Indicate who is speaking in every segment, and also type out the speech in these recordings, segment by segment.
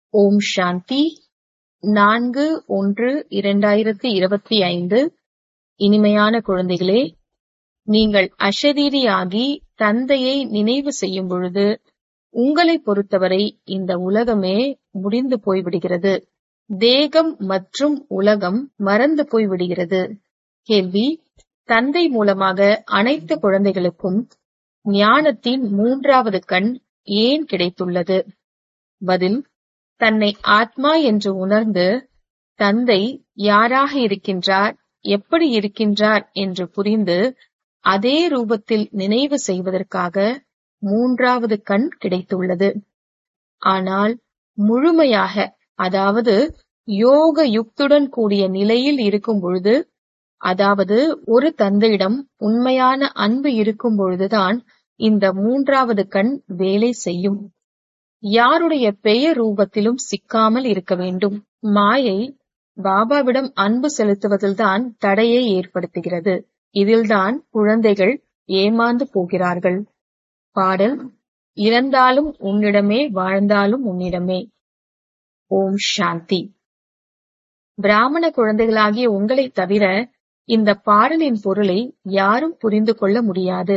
Speaker 1: ஓம் சாந்தி நான்கு ஒன்று இரண்டாயிரத்தி இருபத்தி ஐந்து இனிமையான குழந்தைகளே நீங்கள் அஷரீரியாகி தந்தையை நினைவு செய்யும் பொழுது உங்களை பொறுத்தவரை இந்த உலகமே முடிந்து போய்விடுகிறது தேகம் மற்றும் உலகம் மறந்து போய்விடுகிறது கேள்வி தந்தை மூலமாக அனைத்து குழந்தைகளுக்கும் ஞானத்தின் மூன்றாவது கண் ஏன் கிடைத்துள்ளது பதில் தன்னை ஆத்மா என்று உணர்ந்து தந்தை யாராக இருக்கின்றார் எப்படி இருக்கின்றார் என்று புரிந்து அதே ரூபத்தில் நினைவு செய்வதற்காக மூன்றாவது கண் கிடைத்துள்ளது ஆனால் முழுமையாக அதாவது யோக யுக்துடன் கூடிய நிலையில் இருக்கும் பொழுது அதாவது ஒரு தந்தையிடம் உண்மையான அன்பு இருக்கும் பொழுதுதான் இந்த மூன்றாவது கண் வேலை செய்யும் யாருடைய பெயர் ரூபத்திலும் சிக்காமல் இருக்க வேண்டும் மாயை பாபாவிடம் அன்பு செலுத்துவதில்தான் தடையை ஏற்படுத்துகிறது இதில்தான் குழந்தைகள் ஏமாந்து போகிறார்கள் பாடல் இறந்தாலும் உன்னிடமே வாழ்ந்தாலும் உன்னிடமே ஓம் சாந்தி பிராமண குழந்தைகளாகிய உங்களை தவிர இந்த பாடலின் பொருளை யாரும் புரிந்து கொள்ள முடியாது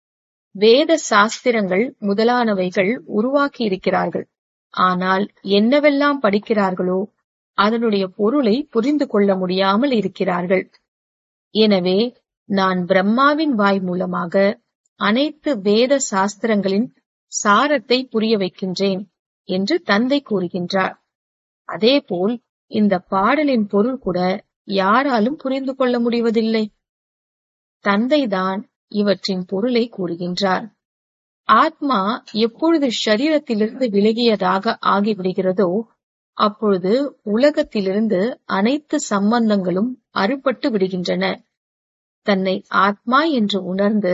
Speaker 1: வேத சாஸ்திரங்கள் முதலானவைகள் உருவாக்கி இருக்கிறார்கள் ஆனால் என்னவெல்லாம் படிக்கிறார்களோ அதனுடைய பொருளை புரிந்து கொள்ள முடியாமல் இருக்கிறார்கள் எனவே நான் பிரம்மாவின் வாய் மூலமாக அனைத்து வேத சாஸ்திரங்களின் சாரத்தை புரிய வைக்கின்றேன் என்று தந்தை கூறுகின்றார் அதேபோல் இந்த பாடலின் பொருள் கூட யாராலும் புரிந்து கொள்ள முடிவதில்லை தந்தைதான் இவற்றின் பொருளை கூறுகின்றார் ஆத்மா எப்பொழுது ஷரீரத்திலிருந்து விலகியதாக ஆகிவிடுகிறதோ அப்பொழுது உலகத்திலிருந்து அனைத்து சம்பந்தங்களும் அறுபட்டு விடுகின்றன தன்னை ஆத்மா என்று உணர்ந்து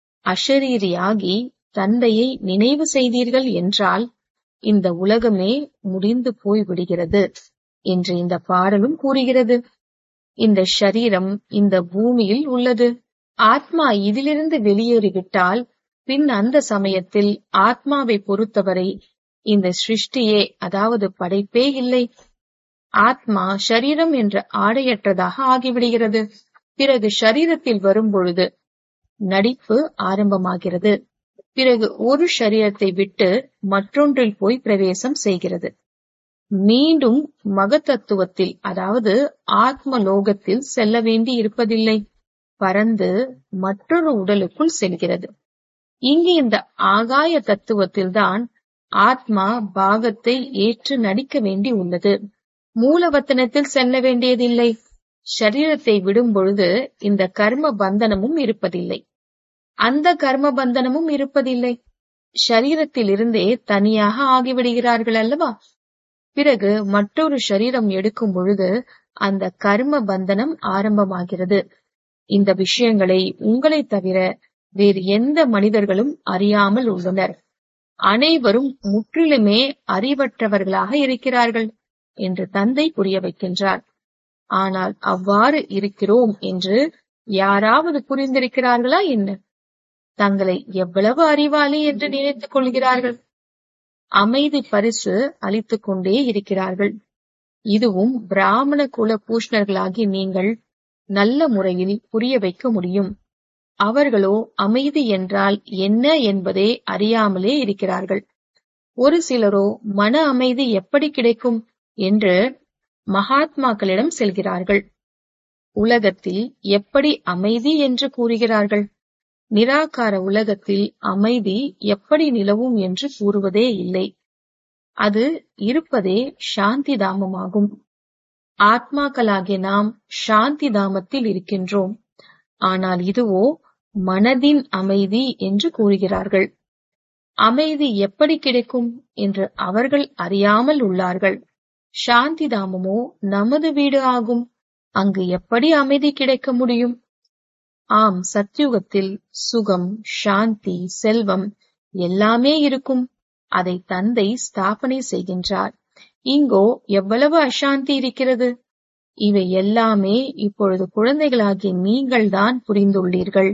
Speaker 1: அஷரீரியாகி தந்தையை நினைவு செய்தீர்கள் என்றால் இந்த உலகமே முடிந்து போய் விடுகிறது என்று இந்த பாடலும் கூறுகிறது இந்த ஷரீரம் இந்த பூமியில் உள்ளது ஆத்மா இதிலிருந்து வெளியேறிவிட்டால் பின் அந்த சமயத்தில் ஆத்மாவை பொறுத்தவரை இந்த சிருஷ்டியே அதாவது படைப்பே இல்லை ஆத்மா ஷரீரம் என்ற ஆடையற்றதாக ஆகிவிடுகிறது பிறகு ஷரீரத்தில் வரும் பொழுது நடிப்பு ஆரம்பமாகிறது பிறகு ஒரு ஷரீரத்தை விட்டு மற்றொன்றில் போய் பிரவேசம் செய்கிறது மீண்டும் மகத்தத்துவத்தில் அதாவது ஆத்ம லோகத்தில் செல்ல வேண்டி இருப்பதில்லை பறந்து மற்றொரு உடலுக்குள் செல்கிறது இங்கு இந்த ஆகாய தத்துவத்தில்தான் ஆத்மா பாகத்தை ஏற்று நடிக்க வேண்டி உள்ளது மூலவத்தனத்தில் செல்ல வேண்டியதில்லை ஷரீரத்தை விடும் பொழுது இந்த கர்ம பந்தனமும் இருப்பதில்லை அந்த கர்ம பந்தனமும் இருப்பதில்லை ஷரீரத்தில் இருந்தே தனியாக ஆகிவிடுகிறார்கள் அல்லவா பிறகு மற்றொரு ஷரீரம் எடுக்கும் பொழுது அந்த கர்ம பந்தனம் ஆரம்பமாகிறது இந்த விஷயங்களை உங்களை தவிர வேறு எந்த மனிதர்களும் அறியாமல் உள்ளனர் அனைவரும் முற்றிலுமே அறிவற்றவர்களாக இருக்கிறார்கள் என்று தந்தை புரிய வைக்கின்றார் ஆனால் அவ்வாறு இருக்கிறோம் என்று யாராவது புரிந்திருக்கிறார்களா என்ன தங்களை எவ்வளவு அறிவாளி என்று நினைத்துக் கொள்கிறார்கள் அமைதி பரிசு அளித்துக் கொண்டே இருக்கிறார்கள் இதுவும் பிராமண குல பூஷ்ணர்களாகி நீங்கள் நல்ல முறையில் புரிய வைக்க முடியும் அவர்களோ அமைதி என்றால் என்ன என்பதை அறியாமலே இருக்கிறார்கள் ஒரு சிலரோ மன அமைதி எப்படி கிடைக்கும் என்று மகாத்மாக்களிடம் செல்கிறார்கள் உலகத்தில் எப்படி அமைதி என்று கூறுகிறார்கள் நிராகார உலகத்தில் அமைதி எப்படி நிலவும் என்று கூறுவதே இல்லை அது இருப்பதே சாந்தி தாமமாகும் ஆத்மாக்களாகிய நாம் சாந்தி தாமத்தில் இருக்கின்றோம் ஆனால் இதுவோ மனதின் அமைதி என்று கூறுகிறார்கள் அமைதி எப்படி கிடைக்கும் என்று அவர்கள் அறியாமல் உள்ளார்கள் சாந்தி தாமமோ நமது வீடு ஆகும் அங்கு எப்படி அமைதி கிடைக்க முடியும் ஆம் சத்யுகத்தில் சுகம் சாந்தி செல்வம் எல்லாமே இருக்கும் அதை தந்தை ஸ்தாபனை செய்கின்றார் இங்கோ எவ்வளவு அசாந்தி இருக்கிறது இவை எல்லாமே இப்பொழுது குழந்தைகளாகிய நீங்கள்தான் புரிந்துள்ளீர்கள்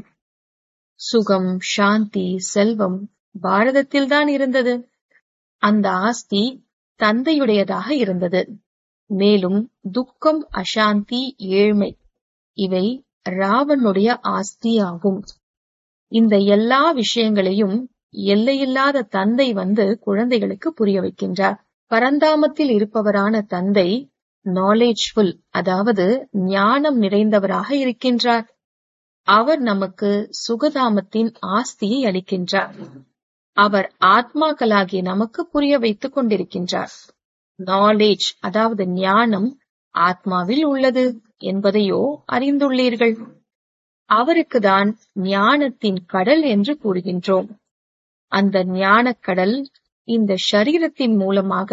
Speaker 1: சுகம் சாந்தி செல்வம் பாரதத்தில்தான் இருந்தது அந்த ஆஸ்தி தந்தையுடையதாக இருந்தது மேலும் துக்கம் அசாந்தி ஏழ்மை இவை ராவனுடைய ஆஸ்தி ஆகும் இந்த எல்லா விஷயங்களையும் எல்லையில்லாத தந்தை வந்து குழந்தைகளுக்கு புரிய வைக்கின்றார் பரந்தாமத்தில் இருப்பவரான தந்தை நாலேஜ்ஃபுல் அதாவது ஞானம் நிறைந்தவராக இருக்கின்றார் அவர் நமக்கு சுகதாமத்தின் ஆஸ்தியை அளிக்கின்றார் அவர் ஆத்மாக்களாகிய நமக்கு புரிய வைத்துக் கொண்டிருக்கின்றார் நாலேஜ் அதாவது ஞானம் ஆத்மாவில் உள்ளது என்பதையோ அறிந்துள்ளீர்கள் அவருக்குதான் ஞானத்தின் கடல் என்று கூறுகின்றோம் அந்த ஞானக் கடல் இந்த ஷரீரத்தின் மூலமாக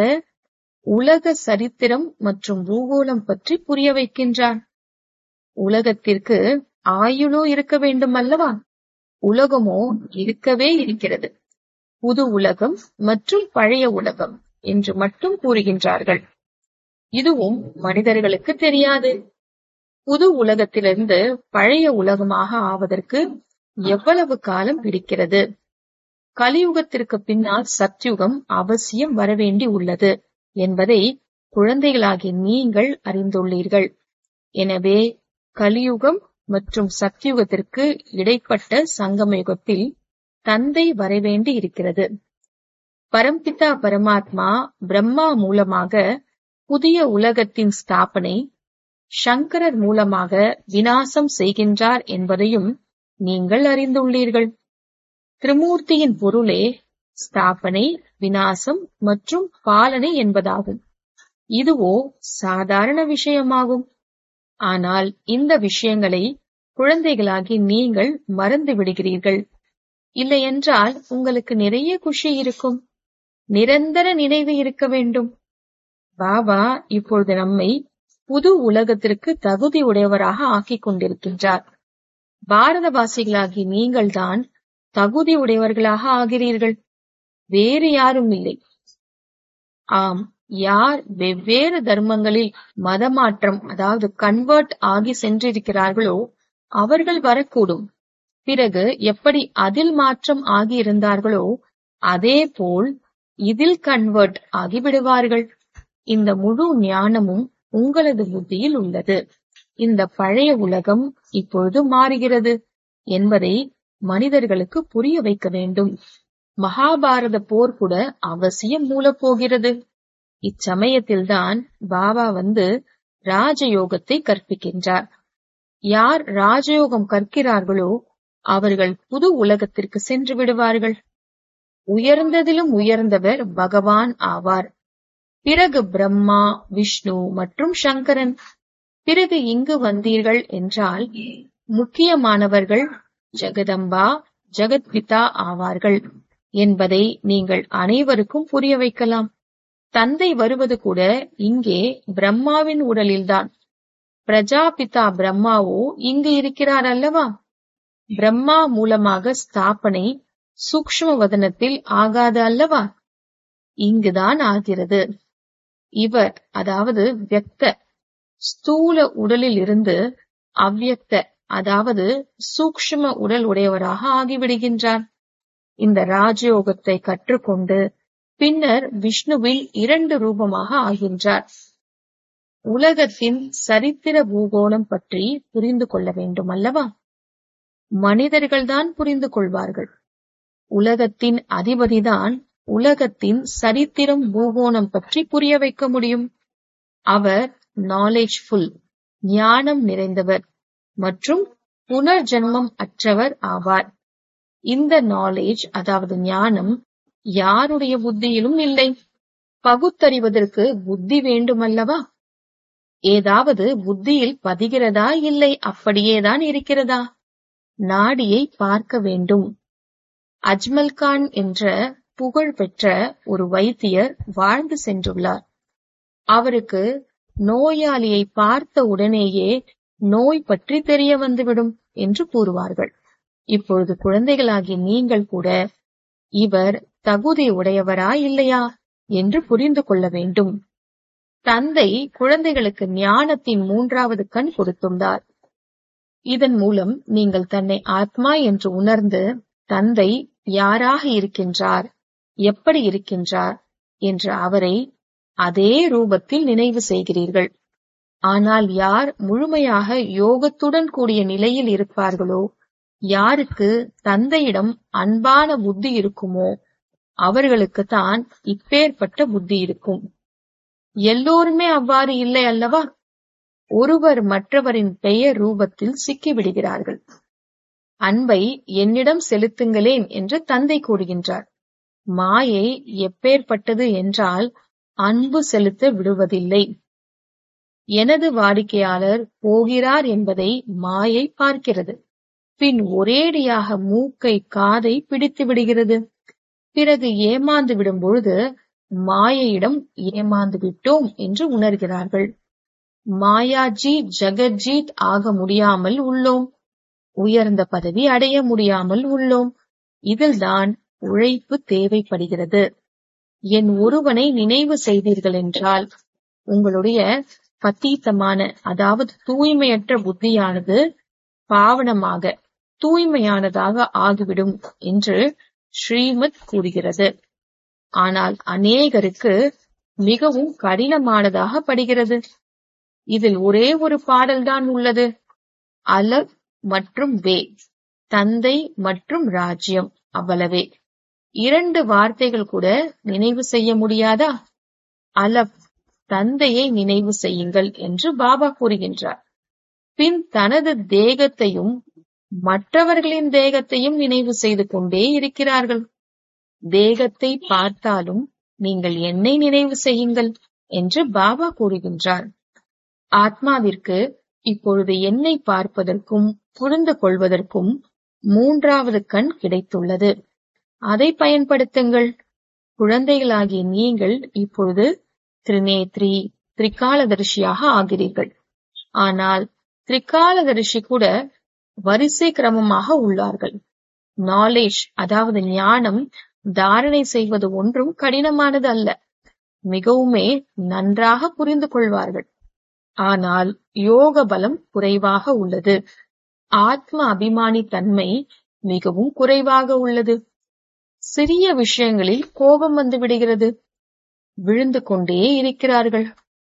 Speaker 1: உலக சரித்திரம் மற்றும் பூகோளம் பற்றி புரிய வைக்கின்றார் உலகத்திற்கு ஆயுளோ இருக்க வேண்டும் அல்லவா உலகமோ இருக்கவே இருக்கிறது புது உலகம் மற்றும் பழைய உலகம் என்று மட்டும் கூறுகின்றார்கள் இதுவும் மனிதர்களுக்கு தெரியாது புது உலகத்திலிருந்து பழைய உலகமாக ஆவதற்கு எவ்வளவு காலம் பிடிக்கிறது கலியுகத்திற்கு பின்னால் சத்யுகம் அவசியம் வரவேண்டி உள்ளது என்பதை குழந்தைகளாகிய நீங்கள் அறிந்துள்ளீர்கள் எனவே கலியுகம் மற்றும் சத்யுகத்திற்கு இடைப்பட்ட சங்கமயுகத்தில் தந்தை வரவேண்டி இருக்கிறது பரம்பிதா பரமாத்மா பிரம்மா மூலமாக புதிய உலகத்தின் ஸ்தாபனை சங்கரர் மூலமாக வினாசம் செய்கின்றார் என்பதையும் நீங்கள் அறிந்துள்ளீர்கள் திரிமூர்த்தியின் பொருளே ஸ்தாபனை வினாசம் மற்றும் பாலனை என்பதாகும் இதுவோ சாதாரண விஷயமாகும் ஆனால் இந்த விஷயங்களை குழந்தைகளாகி நீங்கள் மறந்து விடுகிறீர்கள் இல்லையென்றால் உங்களுக்கு நிறைய குஷி இருக்கும் நிரந்தர நினைவு இருக்க வேண்டும் பாபா இப்பொழுது நம்மை புது உலகத்திற்கு தகுதி உடையவராக ஆக்கிக் கொண்டிருக்கின்றார் பாரதவாசிகளாகி நீங்கள்தான் தகுதி உடையவர்களாக ஆகிறீர்கள் வேறு யாரும் இல்லை ஆம் யார் வெவ்வேறு தர்மங்களில் மதமாற்றம் அதாவது கன்வெர்ட் ஆகி சென்றிருக்கிறார்களோ அவர்கள் வரக்கூடும் பிறகு எப்படி அதில் மாற்றம் ஆகி இருந்தார்களோ அதே போல் இதில் கன்வெர்ட் ஆகி விடுவார்கள் இந்த முழு ஞானமும் உங்களது புத்தியில் உள்ளது இந்த பழைய உலகம் இப்பொழுது மாறுகிறது என்பதை மனிதர்களுக்கு புரிய வைக்க வேண்டும் மகாபாரத போர் கூட அவசியம் மூலப்போகிறது இச்சமயத்தில்தான் பாபா வந்து ராஜயோகத்தை கற்பிக்கின்றார் யார் ராஜயோகம் கற்கிறார்களோ அவர்கள் புது உலகத்திற்கு சென்று விடுவார்கள் உயர்ந்ததிலும் உயர்ந்தவர் பகவான் ஆவார் பிறகு பிரம்மா விஷ்ணு மற்றும் சங்கரன் பிறகு இங்கு வந்தீர்கள் என்றால் முக்கியமானவர்கள் ஜெகதம்பா ஜெகத்பிதா ஆவார்கள் என்பதை நீங்கள் அனைவருக்கும் புரிய வைக்கலாம் தந்தை வருவது கூட இங்கே பிரம்மாவின் உடலில்தான் பிரஜாபிதா பிரம்மாவோ இங்கு இருக்கிறார் அல்லவா பிரம்மா மூலமாக ஸ்தாபனை சூக்ஷ்ம வதனத்தில் ஆகாது அல்லவா இங்குதான் ஆகிறது இவர் அதாவது வியக்த ஸ்தூல உடலில் இருந்து அவ்யக்த அதாவது சூக்ஷ்ம உடல் உடையவராக ஆகிவிடுகின்றார் இந்த ராஜயோகத்தை கற்றுக்கொண்டு பின்னர் விஷ்ணுவில் இரண்டு ரூபமாக ஆகின்றார் உலகத்தின் சரித்திர பூகோளம் பற்றி புரிந்து கொள்ள வேண்டும் அல்லவா மனிதர்கள்தான் புரிந்து கொள்வார்கள் உலகத்தின் அதிபதிதான் உலகத்தின் சரித்திரம் பூகோணம் பற்றி புரிய வைக்க முடியும் அவர் நாலேஜ்ஃபுல் ஞானம் நிறைந்தவர் மற்றும் புனர்ஜென்மம் அற்றவர் ஆவார் இந்த நாலேஜ் அதாவது ஞானம் யாருடைய புத்தியிலும் இல்லை பகுத்தறிவதற்கு புத்தி வேண்டுமல்லவா ஏதாவது புத்தியில் பதிகிறதா இல்லை அப்படியேதான் இருக்கிறதா நாடியை பார்க்க வேண்டும் அஜ்மல் கான் என்ற புகழ் பெற்ற ஒரு வைத்தியர் வாழ்ந்து சென்றுள்ளார் அவருக்கு நோயாளியை பார்த்த உடனேயே நோய் பற்றி தெரிய வந்துவிடும் என்று கூறுவார்கள் இப்பொழுது குழந்தைகளாகிய நீங்கள் கூட இவர் தகுதி உடையவரா இல்லையா என்று புரிந்து கொள்ள வேண்டும் தந்தை குழந்தைகளுக்கு ஞானத்தின் மூன்றாவது கண் கொடுத்துள்ளார் இதன் மூலம் நீங்கள் தன்னை ஆத்மா என்று உணர்ந்து தந்தை யாராக இருக்கின்றார் எப்படி இருக்கின்றார் என்று அவரை அதே ரூபத்தில் நினைவு செய்கிறீர்கள் ஆனால் யார் முழுமையாக யோகத்துடன் கூடிய நிலையில் இருப்பார்களோ யாருக்கு தந்தையிடம் அன்பான புத்தி இருக்குமோ அவர்களுக்கு தான் இப்பேற்பட்ட புத்தி இருக்கும் எல்லோருமே அவ்வாறு இல்லை அல்லவா ஒருவர் மற்றவரின் பெயர் ரூபத்தில் சிக்கிவிடுகிறார்கள் அன்பை என்னிடம் செலுத்துங்களேன் என்று தந்தை கூறுகின்றார் மாயை எப்பேற்பட்டது என்றால் அன்பு செலுத்த விடுவதில்லை எனது வாடிக்கையாளர் போகிறார் என்பதை மாயை பார்க்கிறது பின் ஒரேடியாக மூக்கை காதை பிடித்து விடுகிறது பிறகு ஏமாந்து விடும் பொழுது மாயையிடம் ஏமாந்து விட்டோம் என்று உணர்கிறார்கள் மாயாஜீத் ஜெகஜீத் ஆக முடியாமல் உள்ளோம் உயர்ந்த பதவி அடைய முடியாமல் உள்ளோம் இதில்தான் உழைப்பு தேவைப்படுகிறது என் ஒருவனை நினைவு செய்தீர்கள் என்றால் உங்களுடைய பத்தீத்தமான அதாவது தூய்மையற்ற புத்தியானது பாவனமாக தூய்மையானதாக ஆகிவிடும் என்று ஸ்ரீமத் கூறுகிறது ஆனால் அநேகருக்கு மிகவும் கடினமானதாக படுகிறது இதில் ஒரே ஒரு பாடல்தான் உள்ளது அலக் மற்றும் வே தந்தை மற்றும் ராஜ்யம் அவ்வளவே இரண்டு வார்த்தைகள் கூட நினைவு செய்ய முடியாதா அலப் தந்தையை நினைவு செய்யுங்கள் என்று பாபா கூறுகின்றார் பின் தனது தேகத்தையும் மற்றவர்களின் தேகத்தையும் நினைவு செய்து கொண்டே இருக்கிறார்கள் தேகத்தை பார்த்தாலும் நீங்கள் என்னை நினைவு செய்யுங்கள் என்று பாபா கூறுகின்றார் ஆத்மாவிற்கு இப்பொழுது என்னை பார்ப்பதற்கும் புரிந்து கொள்வதற்கும் மூன்றாவது கண் கிடைத்துள்ளது அதை பயன்படுத்துங்கள் குழந்தைகளாகிய நீங்கள் இப்பொழுது திரிநேத்ரி திரிகாலதரிசியாக ஆகிறீர்கள் ஆனால் திரிகாலதரிசி கூட வரிசை கிரமமாக உள்ளார்கள் நாலேஜ் அதாவது ஞானம் தாரணை செய்வது ஒன்றும் கடினமானது அல்ல மிகவுமே நன்றாக புரிந்து கொள்வார்கள் ஆனால் யோக பலம் குறைவாக உள்ளது ஆத்ம அபிமானி தன்மை மிகவும் குறைவாக உள்ளது சிறிய விஷயங்களில் கோபம் வந்து விடுகிறது விழுந்து கொண்டே இருக்கிறார்கள்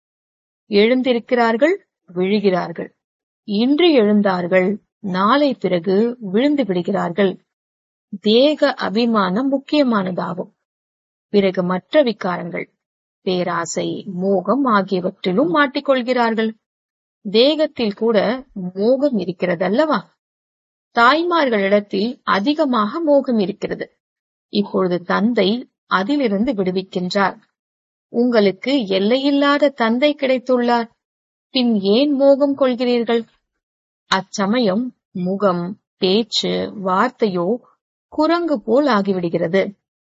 Speaker 1: எழுந்திருக்கிறார்கள் விழுகிறார்கள் இன்று எழுந்தார்கள் நாளை பிறகு விழுந்து விடுகிறார்கள் தேக அபிமானம் முக்கியமானதாகும் பிறகு மற்ற விகாரங்கள் பேராசை மோகம் ஆகியவற்றிலும் மாட்டிக்கொள்கிறார்கள் தேகத்தில் கூட மோகம் இருக்கிறது அல்லவா தாய்மார்களிடத்தில் அதிகமாக மோகம் இருக்கிறது இப்பொழுது தந்தை அதிலிருந்து விடுவிக்கின்றார் உங்களுக்கு எல்லையில்லாத தந்தை கிடைத்துள்ளார் பின் ஏன் மோகம் கொள்கிறீர்கள் அச்சமயம் முகம் பேச்சு வார்த்தையோ குரங்கு போல் ஆகிவிடுகிறது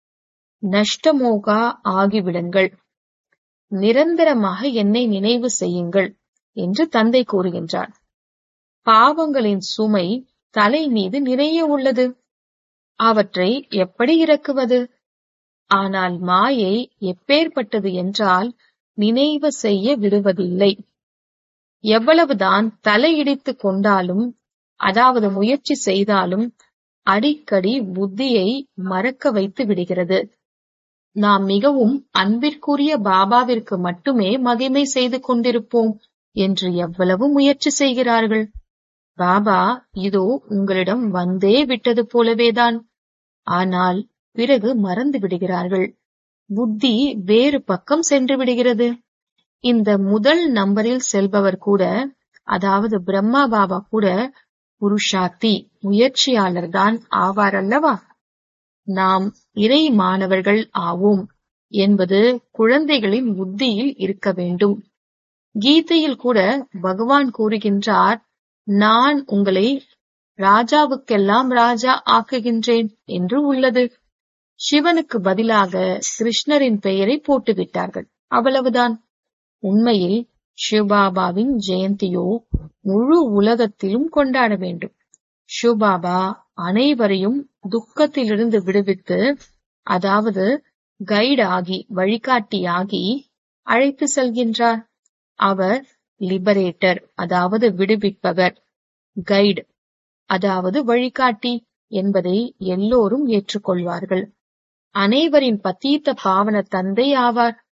Speaker 1: நஷ்டமோகா ஆகிவிடுங்கள் நிரந்தரமாக என்னை நினைவு செய்யுங்கள் என்று தந்தை கூறுகின்றார் பாவங்களின் சுமை தலை மீது நிறைய உள்ளது அவற்றை எப்படி இறக்குவது ஆனால் மாயை எப்பேற்பட்டது என்றால் நினைவு செய்ய விடுவதில்லை எவ்வளவுதான் தலையிடித்துக் கொண்டாலும் அதாவது முயற்சி செய்தாலும் அடிக்கடி புத்தியை மறக்க வைத்து விடுகிறது நாம் மிகவும் அன்பிற்குரிய பாபாவிற்கு மட்டுமே மகிமை செய்து கொண்டிருப்போம் என்று எவ்வளவு முயற்சி செய்கிறார்கள் பாபா இதோ உங்களிடம் வந்தே விட்டது போலவேதான் ஆனால் பிறகு மறந்து விடுகிறார்கள் புத்தி வேறு பக்கம் சென்று விடுகிறது இந்த முதல் நம்பரில் செல்பவர் கூட அதாவது பிரம்மா பாபா கூட புருஷார்த்தி முயற்சியாளர் தான் ஆவார் அல்லவா நாம் இறை மாணவர்கள் ஆவோம் என்பது குழந்தைகளின் புத்தியில் இருக்க வேண்டும் கீதையில் கூட பகவான் கூறுகின்றார் நான் உங்களை ராஜாவுக்கெல்லாம் ராஜா ஆக்குகின்றேன் என்று உள்ளது சிவனுக்கு பதிலாக கிருஷ்ணரின் பெயரை போட்டுவிட்டார்கள் அவ்வளவுதான் உண்மையில் சிவபாபாவின் ஜெயந்தியோ முழு உலகத்திலும் கொண்டாட வேண்டும் சிவபாபா அனைவரையும் துக்கத்திலிருந்து விடுவித்து அதாவது கைடு ஆகி வழிகாட்டியாகி அழைத்து செல்கின்றார் அவர் லிபரேட்டர் அதாவது விடுவிப்பவர் கைடு அதாவது வழிகாட்டி என்பதை எல்லோரும் ஏற்றுக்கொள்வார்கள் அனைவரின் பத்தீத்த பாவன தந்தை ஆவார்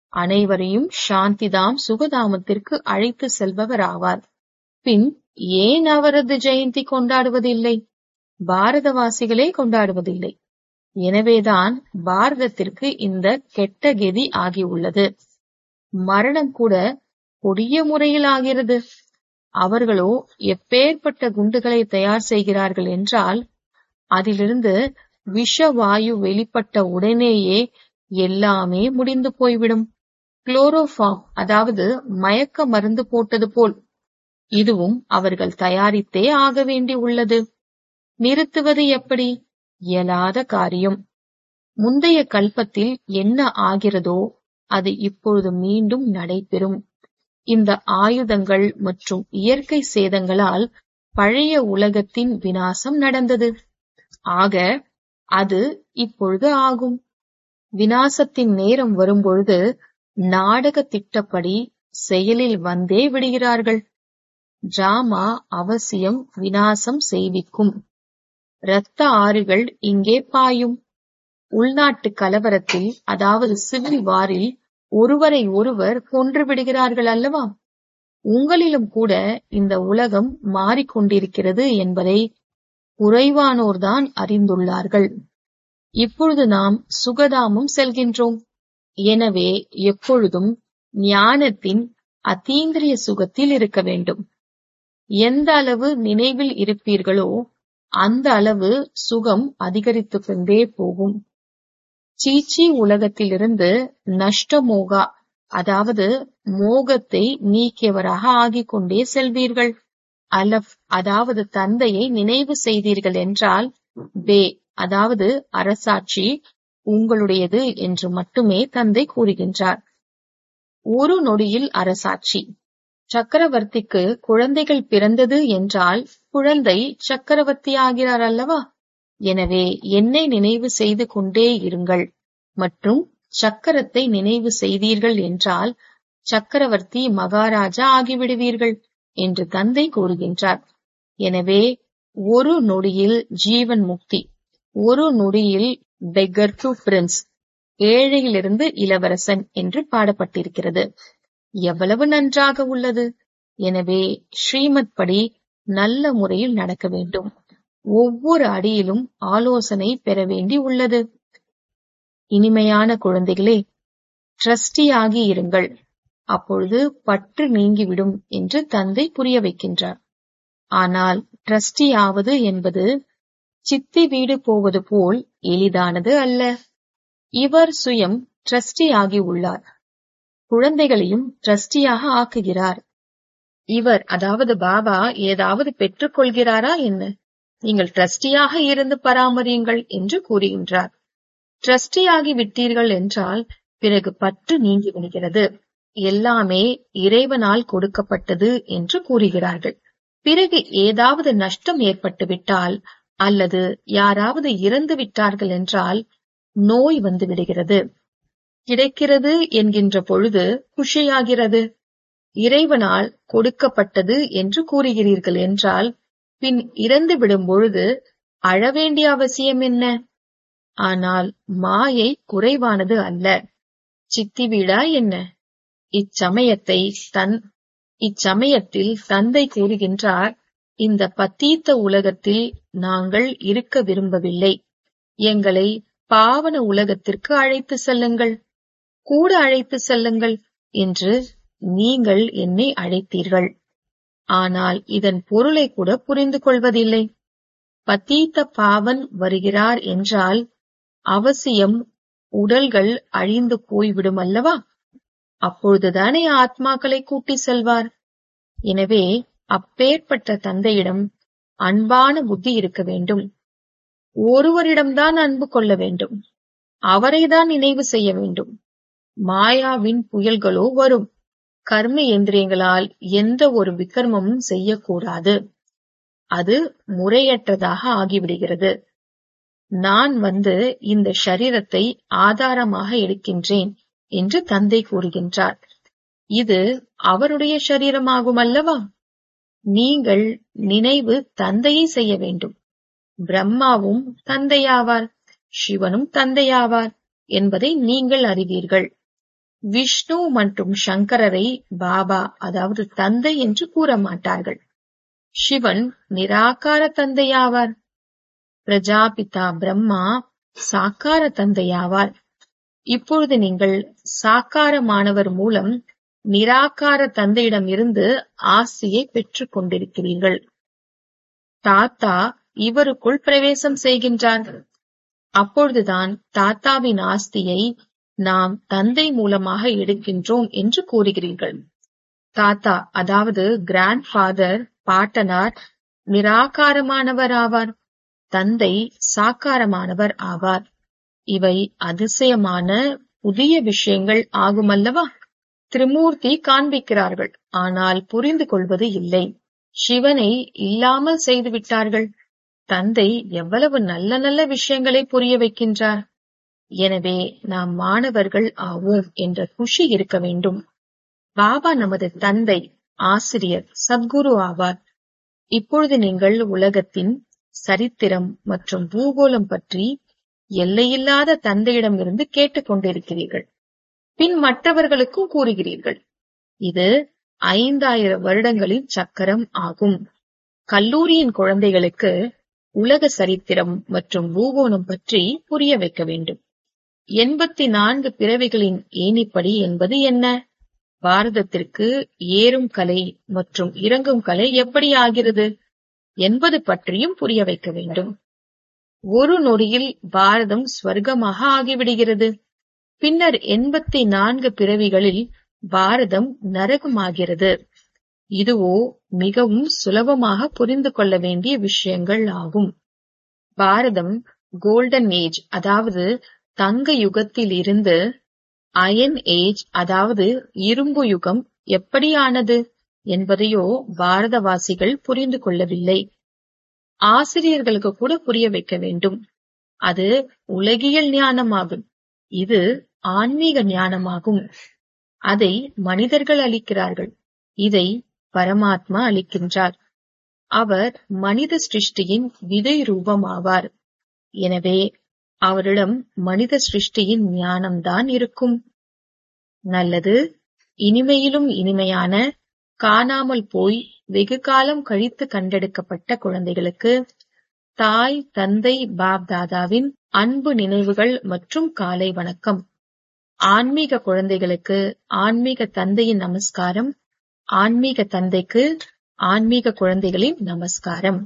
Speaker 1: அனைவரையும் சாந்திதாம் சுகதாமத்திற்கு அழைத்து செல்பவர் ஆவார் பின் ஏன் அவரது ஜெயந்தி கொண்டாடுவதில்லை பாரதவாசிகளே கொண்டாடுவதில்லை எனவேதான் பாரதத்திற்கு இந்த கெட்ட கெதி ஆகியுள்ளது மரணம் கூட கொடிய முறையில் ஆகிறது அவர்களோ எப்பேற்பட்ட குண்டுகளை தயார் செய்கிறார்கள் என்றால் அதிலிருந்து விஷவாயு வெளிப்பட்ட உடனேயே எல்லாமே முடிந்து போய்விடும் குளோரோஃபார்ம் அதாவது மயக்க மருந்து போட்டது போல் இதுவும் அவர்கள் தயாரித்தே ஆக வேண்டி உள்ளது நிறுத்துவது எப்படி இயலாத காரியம் முந்தைய கல்பத்தில் என்ன ஆகிறதோ அது இப்பொழுது மீண்டும் நடைபெறும் இந்த ஆயுதங்கள் மற்றும் இயற்கை சேதங்களால் பழைய உலகத்தின் வினாசம் நடந்தது ஆக அது இப்பொழுது ஆகும் வினாசத்தின் நேரம் வரும்பொழுது நாடக திட்டப்படி செயலில் வந்தே விடுகிறார்கள் டிராமா அவசியம் வினாசம் செய்விக்கும் இரத்த ஆறுகள் இங்கே பாயும் உள்நாட்டு கலவரத்தில் அதாவது சிவில் வாரில் ஒருவரை ஒருவர் கொன்று விடுகிறார்கள் அல்லவா உங்களிலும் கூட இந்த உலகம் மாறிக்கொண்டிருக்கிறது என்பதை குறைவானோர்தான் அறிந்துள்ளார்கள் இப்பொழுது நாம் சுகதாமம் செல்கின்றோம் எனவே எப்பொழுதும் ஞானத்தின் அத்தீந்திரிய சுகத்தில் இருக்க வேண்டும் எந்த அளவு நினைவில் இருப்பீர்களோ அந்த அளவு சுகம் அதிகரித்துக் கொண்டே போகும் சீச்சி உலகத்திலிருந்து நஷ்டமோகா அதாவது மோகத்தை நீக்கியவராக ஆகிக் கொண்டே செல்வீர்கள் அலப் அதாவது தந்தையை நினைவு செய்தீர்கள் என்றால் பே அதாவது அரசாட்சி உங்களுடையது என்று மட்டுமே தந்தை கூறுகின்றார் ஒரு நொடியில் அரசாட்சி சக்கரவர்த்திக்கு குழந்தைகள் பிறந்தது என்றால் குழந்தை சக்கரவர்த்தி ஆகிறார் அல்லவா எனவே என்னை நினைவு செய்து கொண்டே இருங்கள் மற்றும் சக்கரத்தை நினைவு செய்தீர்கள் என்றால் சக்கரவர்த்தி மகாராஜா ஆகிவிடுவீர்கள் என்று தந்தை கூறுகின்றார் எனவே ஒரு நொடியில் ஜீவன் முக்தி ஒரு நொடியில் பெக்கர் டு பிரின்ஸ் ஏழையிலிருந்து இளவரசன் என்று பாடப்பட்டிருக்கிறது எவ்வளவு நன்றாக உள்ளது எனவே ஸ்ரீமத் படி நல்ல முறையில் நடக்க வேண்டும் ஒவ்வொரு அடியிலும் ஆலோசனை பெற வேண்டி உள்ளது இனிமையான குழந்தைகளே ட்ரஸ்டியாகி இருங்கள் அப்பொழுது பற்று நீங்கிவிடும் என்று தந்தை புரிய வைக்கின்றார் ஆனால் ட்ரஸ்டி ஆவது என்பது சித்தி வீடு போவது போல் எளிதானது அல்ல இவர் சுயம் ட்ரஸ்டி ஆகி உள்ளார் குழந்தைகளையும் ட்ரஸ்டியாக ஆக்குகிறார் இவர் அதாவது பாபா ஏதாவது பெற்றுக் கொள்கிறாரா என்ன நீங்கள் ட்ரஸ்டியாக இருந்து பராமரியுங்கள் என்று கூறுகின்றார் ட்ரஸ்டியாகி விட்டீர்கள் என்றால் பிறகு பற்று நீங்கி விடுகிறது எல்லாமே இறைவனால் கொடுக்கப்பட்டது என்று கூறுகிறார்கள் பிறகு ஏதாவது நஷ்டம் ஏற்பட்டு விட்டால் அல்லது யாராவது இறந்து விட்டார்கள் என்றால் நோய் வந்து விடுகிறது கிடைக்கிறது என்கின்ற பொழுது குஷியாகிறது இறைவனால் கொடுக்கப்பட்டது என்று கூறுகிறீர்கள் என்றால் பின் இறந்து விடும் பொழுது அழவேண்டிய அவசியம் என்ன ஆனால் மாயை குறைவானது அல்ல சித்தி வீடா என்ன இச்சமயத்தை தன் இச்சமயத்தில் தந்தை கூறுகின்றார் இந்த பத்தீத்த உலகத்தில் நாங்கள் இருக்க விரும்பவில்லை எங்களை பாவன உலகத்திற்கு அழைத்து செல்லுங்கள் கூட அழைத்து செல்லுங்கள் என்று நீங்கள் என்னை அழைத்தீர்கள் ஆனால் இதன் பொருளை கூட புரிந்து கொள்வதில்லை பத்தீத்த பாவன் வருகிறார் என்றால் அவசியம் உடல்கள் அழிந்து போய்விடும் அல்லவா அப்பொழுதுதானே ஆத்மாக்களை கூட்டி செல்வார் எனவே அப்பேற்பட்ட தந்தையிடம் அன்பான புத்தி இருக்க வேண்டும் ஒருவரிடம்தான் அன்பு கொள்ள வேண்டும் அவரைதான் நினைவு செய்ய வேண்டும் மாயாவின் புயல்களோ வரும் கர்ம இயந்திரியங்களால் எந்த ஒரு விக்ரமமும் செய்யக்கூடாது அது முறையற்றதாக ஆகிவிடுகிறது நான் வந்து இந்த ஷரீரத்தை ஆதாரமாக எடுக்கின்றேன் என்று தந்தை கூறுகின்றார் இது அவருடைய சரீரமாகும் அல்லவா நீங்கள் நினைவு தந்தையை செய்ய வேண்டும் பிரம்மாவும் தந்தையாவார் சிவனும் தந்தையாவார் என்பதை நீங்கள் அறிவீர்கள் விஷ்ணு மற்றும் சங்கரரை பாபா அதாவது தந்தை என்று கூற மாட்டார்கள் சிவன் நிராகார தந்தையாவார் பிரஜாபிதா பிரம்மா சாக்கார தந்தையாவார் இப்பொழுது நீங்கள் சாக்காரமானவர் மூலம் நிராகார தந்தையிடம் இருந்து ஆசியை பெற்றுக் கொண்டிருக்கிறீர்கள் தாத்தா இவருக்குள் பிரவேசம் செய்கின்றார் அப்பொழுதுதான் தாத்தாவின் ஆஸ்தியை நாம் தந்தை மூலமாக எடுக்கின்றோம் என்று கூறுகிறீர்கள் தாத்தா அதாவது கிராண்ட் ஃபாதர் பாட்டனார் நிராகாரமானவர் ஆவார் தந்தை சாக்காரமானவர் ஆவார் இவை அதிசயமான புதிய விஷயங்கள் ஆகுமல்லவா திரிமூர்த்தி காண்பிக்கிறார்கள் ஆனால் புரிந்து கொள்வது இல்லை சிவனை இல்லாமல் செய்து விட்டார்கள் தந்தை எவ்வளவு நல்ல நல்ல விஷயங்களை புரிய வைக்கின்றார் எனவே நாம் மாணவர்கள் ஆவோம் என்ற குஷி இருக்க வேண்டும் பாபா நமது தந்தை ஆசிரியர் சத்குரு ஆவார் இப்பொழுது நீங்கள் உலகத்தின் சரித்திரம் மற்றும் பூகோளம் பற்றி எல்லையில்லாத தந்தையிடமிருந்து கேட்டுக் கொண்டிருக்கிறீர்கள் பின் மற்றவர்களுக்கும் கூறுகிறீர்கள் இது ஐந்தாயிரம் வருடங்களின் சக்கரம் ஆகும் கல்லூரியின் குழந்தைகளுக்கு உலக சரித்திரம் மற்றும் பூகோளம் பற்றி புரிய வைக்க வேண்டும் எண்பத்தி நான்கு பிறவிகளின் ஏணிப்படி என்பது என்ன பாரதத்திற்கு ஏறும் கலை மற்றும் இறங்கும் கலை எப்படி ஆகிறது என்பது பற்றியும் புரிய வைக்க வேண்டும் ஒரு நொடியில் பாரதம் ஸ்வர்க்கமாக ஆகிவிடுகிறது பின்னர் எண்பத்தி நான்கு பிறவிகளில் பாரதம் நரகமாகிறது இதுவோ மிகவும் சுலபமாக புரிந்து கொள்ள வேண்டிய விஷயங்கள் ஆகும் பாரதம் கோல்டன் ஏஜ் அதாவது தங்க யுகத்தில் இருந்து அயன் ஏஜ் அதாவது இரும்பு யுகம் எப்படியானது என்பதையோ பாரதவாசிகள் புரிந்து கொள்ளவில்லை ஆசிரியர்களுக்கு கூட புரிய வைக்க வேண்டும் அது உலகியல் ஞானமாகும் இது ஆன்மீக ஞானமாகும் அதை மனிதர்கள் அளிக்கிறார்கள் இதை பரமாத்மா அளிக்கின்றார் அவர் மனித சிருஷ்டியின் விதை ரூபமாவார் எனவே அவரிடம் மனித சிருஷ்டியின் ஞானம்தான் இருக்கும் நல்லது இனிமையிலும் இனிமையான காணாமல் போய் வெகு காலம் கழித்து கண்டெடுக்கப்பட்ட குழந்தைகளுக்கு தாய் தந்தை பாப் தாதாவின் அன்பு நினைவுகள் மற்றும் காலை வணக்கம் ஆன்மீக குழந்தைகளுக்கு ஆன்மீக தந்தையின் நமஸ்காரம் ஆன்மீக தந்தைக்கு ஆன்மீக குழந்தைகளின் நமஸ்காரம்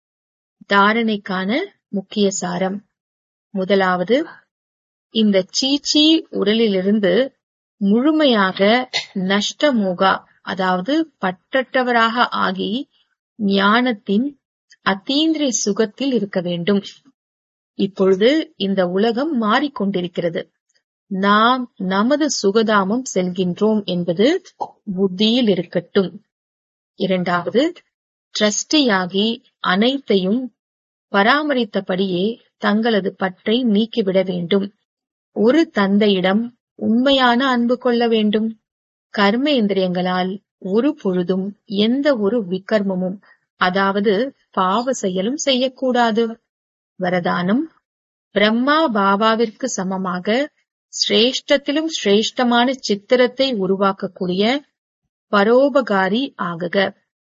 Speaker 1: தாரணைக்கான முக்கிய சாரம் முதலாவது இந்த சீச்சி உடலிலிருந்து முழுமையாக நஷ்டமோகா அதாவது பற்றற்றவராக ஆகி ஞானத்தின் அத்தீந்திரிய சுகத்தில் இருக்க வேண்டும் இப்பொழுது இந்த உலகம் மாறிக்கொண்டிருக்கிறது நாம் நமது சுகதாமம் செல்கின்றோம் என்பது புத்தியில் இருக்கட்டும் இரண்டாவது ட்ரஸ்டியாகி அனைத்தையும் பராமரித்தபடியே தங்களது பற்றை நீக்கிவிட வேண்டும் ஒரு தந்தையிடம் உண்மையான அன்பு கொள்ள வேண்டும் கர்மேந்திரியங்களால் ஒரு பொழுதும் எந்த ஒரு விக்கர்மமும் அதாவது பாவ செயலும் செய்யக்கூடாது வரதானம் பிரம்மா பாபாவிற்கு சமமாக சிரேஷ்டத்திலும் சிரேஷ்டமான சித்திரத்தை உருவாக்கக்கூடிய பரோபகாரி ஆகுக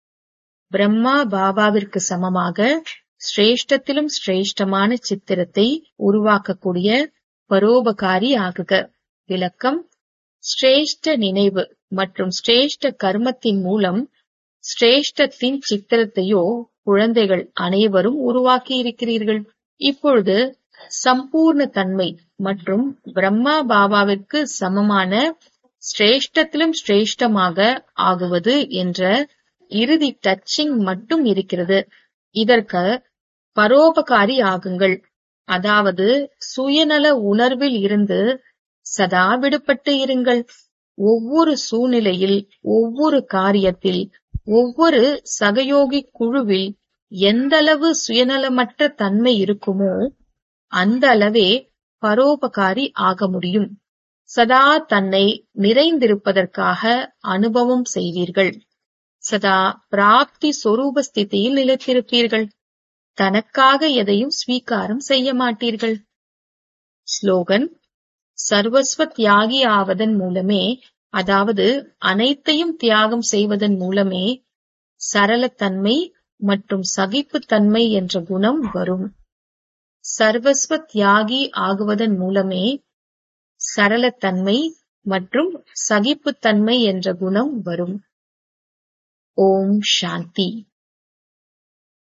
Speaker 1: பிரம்மா பாபாவிற்கு சமமாக சிரேஷ்டத்திலும் சிரேஷ்டமான சித்திரத்தை உருவாக்கக்கூடிய பரோபகாரி ஆகுக விளக்கம் சிரேஷ்ட நினைவு மற்றும் சிரேஷ்ட கர்மத்தின் மூலம் சிரேஷ்டத்தின் சித்திரத்தையோ குழந்தைகள் அனைவரும் உருவாக்கி இருக்கிறீர்கள் இப்பொழுது சம்பூர்ண தன்மை மற்றும் பிரம்மா பாபாவிற்கு சமமான சிரேஷ்டத்திலும் சிரேஷ்டமாக ஆகுவது என்ற இறுதி டச்சிங் மட்டும் இருக்கிறது இதற்கு பரோபகாரி ஆகுங்கள் அதாவது சுயநல உணர்வில் இருந்து சதா விடுபட்டு இருங்கள் ஒவ்வொரு சூழ்நிலையில் ஒவ்வொரு காரியத்தில் ஒவ்வொரு சகயோகி குழுவில் எந்தளவு சுயநலமற்ற தன்மை இருக்குமோ அந்த அளவே பரோபகாரி ஆக முடியும் சதா தன்னை நிறைந்திருப்பதற்காக அனுபவம் செய்வீர்கள் சதா பிராப்தி சொரூப ஸ்திதியில் நிலைத்திருப்பீர்கள் தனக்காக எதையும் ஸ்வீகாரம் செய்ய மாட்டீர்கள் ஸ்லோகன் சர்வஸ்வ தியாகி ஆவதன் மூலமே அதாவது அனைத்தையும் தியாகம் செய்வதன் மூலமே சரளத்தன்மை மற்றும் சகிப்புத்தன்மை என்ற குணம் வரும் சர்வஸ்வ தியாகி ஆகுவதன் மூலமே சரளத்தன்மை மற்றும் சகிப்புத்தன்மை என்ற குணம் வரும் ஓம் சாந்தி